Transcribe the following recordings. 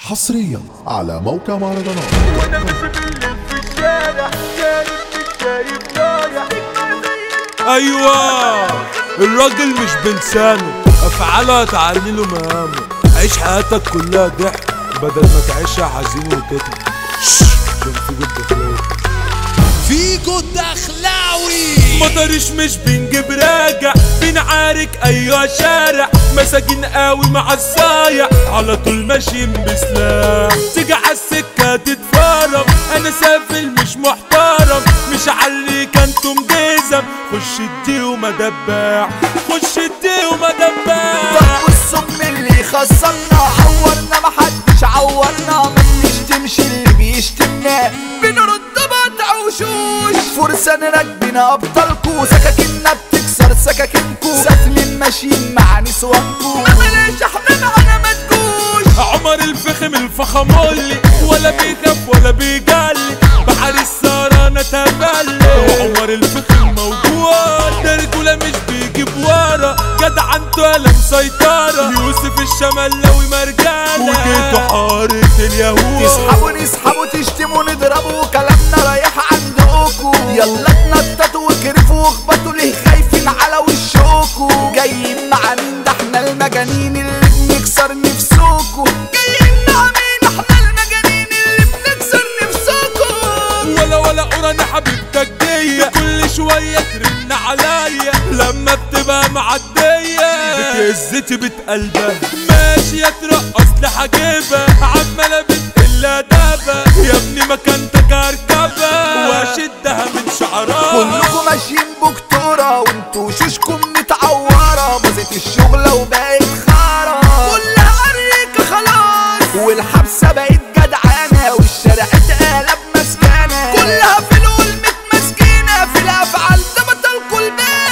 حصريا على موقع مهرجانات وانا ماشي بالليل في الشارع شايف مش شايف ضايع ايوه الراجل مش بلسانه افعاله هتعلي له مهامه عيش حياتك كلها ضحك بدل ما تعيشها حزين وتضحك شش، عشان في جد خلاوي فيجو الدخلاوي مطرش مش بنجيب راجع بنعارك ايوه شارع مساجين قوي مع الصايع على طول ماشيين بسلاح تيجي عالسكة تتفرم انا سافل مش محترم مش عليك انتم جزم خش ادي وما دباع خش ادي وما دباع طب والصم اللي خسرنا عورنا محدش عورنا ما بنشتمش اللي بيشتمنا بنرد ما تعوشوش فرسان راكبنا ابطالكو سكاكيننا بتكسر سكاكينكو سافلين ماشيين مع نسوانكو ما بلاش احنا معانا ما تجوش عمر الفخم الفخمولي ولا بيخاف ولا بيجلي بحر السهرانة تبلي وعمر الفخم موجود ده رجولة مش بيجيب ورا جدع انتوا ولا مسيطرة يوسف الشملاوي مرجانة وجيتوا حارة اليهود تسحبوا نسحبوا تشتموا نضربوا كلامنا رايح عندكوا يلا تنططوا وكرفوا واخبطوا ليه خايفين على وشوكوا جايين مع مين ده احنا المجانين اللي بنكسر نفسكوا جايين مع مين احنا المجانين اللي بنكسر نفسكوا ولا ولا قراني حبيبتك دي كل شوية ترن عليا لما بتبقى معدية بتهزتي بتقلبها ماشية ترقص لحجيبة عمالة بتقل أدبها يا ابني مكانتك هركبها واشدها من شعرها كلكم ماشيين بكتورة وانتوا وشوشكم متعورة باظت الشغلة وبقت خارة كلها أريكة خلاص والحبسة بقت جدعانة والشارع اتقلب مسكانة كلها في القول متمسكينة في الأفعال ده بطل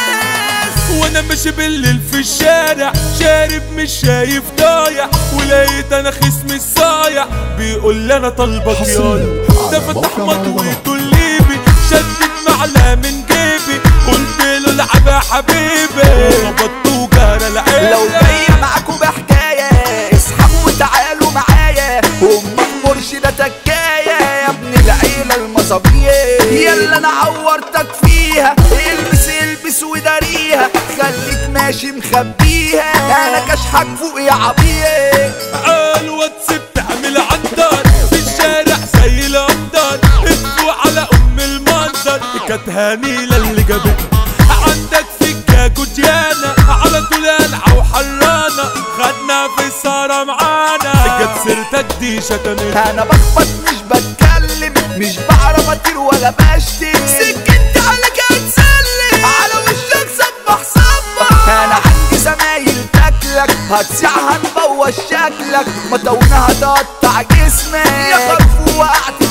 الباس وانا ماشي بالليل في الشارع شارب مش شايف ضايع ولقيت انا خصمي الصايع بيقول لي انا طالبك حصرياً يالا ده على فتح موقع مطويته الليبي شدت معلقه من جيبي قلت له العب يا حبيبي خبطت وجرى العين لو جاية معاكوا بحكاية اسحبوا وتعالوا معايا أمك مرشدة تكاية يا ابن العيلة المصابية يلا أنا عورتك فيها البس البس وداريها خليك ماشي مخبيها أنا كشحك فوق يا عبيه عال واتساب تعمل عدار في الشارع زي القدر ادفوا على ام المنظر كانت هنيلة اللي جابتها عندك فكة جديانة على طول قلعة وحرانة خدنا في السهرة معانا جت سيرتك دي شتمتها أنا بخبط مش بتكلم مش بعرف أطير ولا بشتم سكنت عليك هتسلم على وشك صبح صبح أنا عندي زمايل تاكلك هتصيع هنبوظ شكلك مطونة هتقطع جسمك يا خرف وقعت في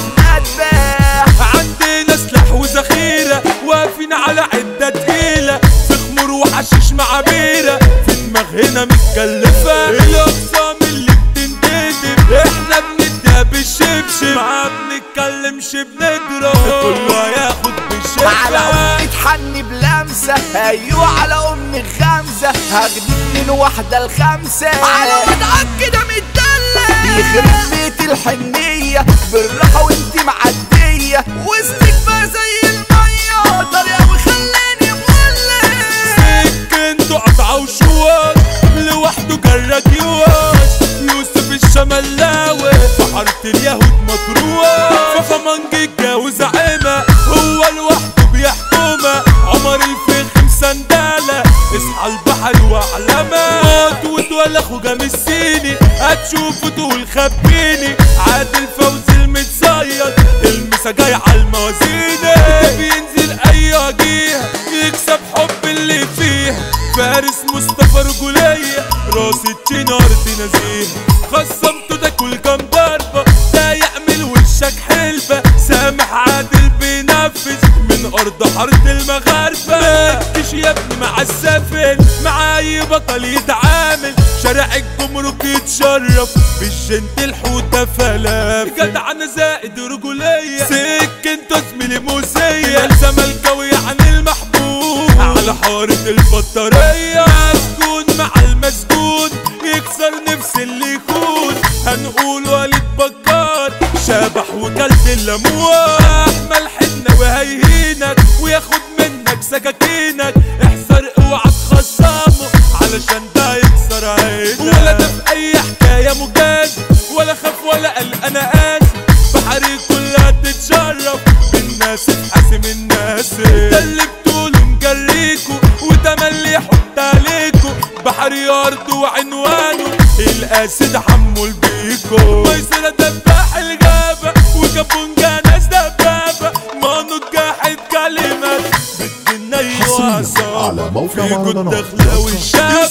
مدبح عندنا سلاح وذخيرة واقفين على عدة تقيلة في خمور وحشيش مع بيرة في دماغ هنا متكلفة الأقسام اللي بتنتدب احنا بنديها بالشبشب ما بنتكلمش بنضرب كله هياخد على بالشبشب أمي تحني بلمسة أيوة على أمي غمزة هاخدك من واحدة لخمسة على وضعك كده متدلع يخرب بيت الحنية بالراحة وانت معدية وسطك بقى زي المية طريقة وخلاني مولع سكنته قطعة وشواش لوحده جرك يواش يوسف الشملاوي في حارة اليهود مطروح فخمنج اتجوز عيمة هو لوحده بيحكمها عمر الفخم سندالة اصحى البحر واعلمها موت وتولى اخو جام السيني هتشوفه تقول خبيني عادل فوزي المتصيد المسا جاي على الموازين بينزل اي وجيه يكسب حب اللي فيها فارس مصطفى رجولية راس التنار تنزيه خصمته تاكل كام ضربة ده يعمل وشك حلبة سامح عادل بينفذ من ارض حارة المغاربة مكش يا ابني مع السفن مع اي بطل يتعامل شارع الجمرك يتشرف بالجنت الحوتة فلافل جدع انا زائد رجولية سكنته زميلي موسية زملكاوي عن المحبوب على حارة البطارية مسجون مع المسجون يكسر نفس اللي يكون هنقول وليد بكار شبح وكلب اللموح ملحنا وهيهينك وياخد منك سكاكينك احذر اوعى تخصمه علشان ده يكسر عينك ولا ده في اي حكايه مجاز ولا خاف ولا قال انا اسف بحري كلها تتشرف بالناس حاسم الناس ده اللي بتقوله مجريكو وتملي يحط عليكو بحري ارض وعنوانه القاسد حمو البيكو ميسرة دباح الغابة وكابونجا ناس دبابة مانو جاحد كلمات بدنا حصرياً يوصل على موقع فيكو مهرجانات الدخلة والشام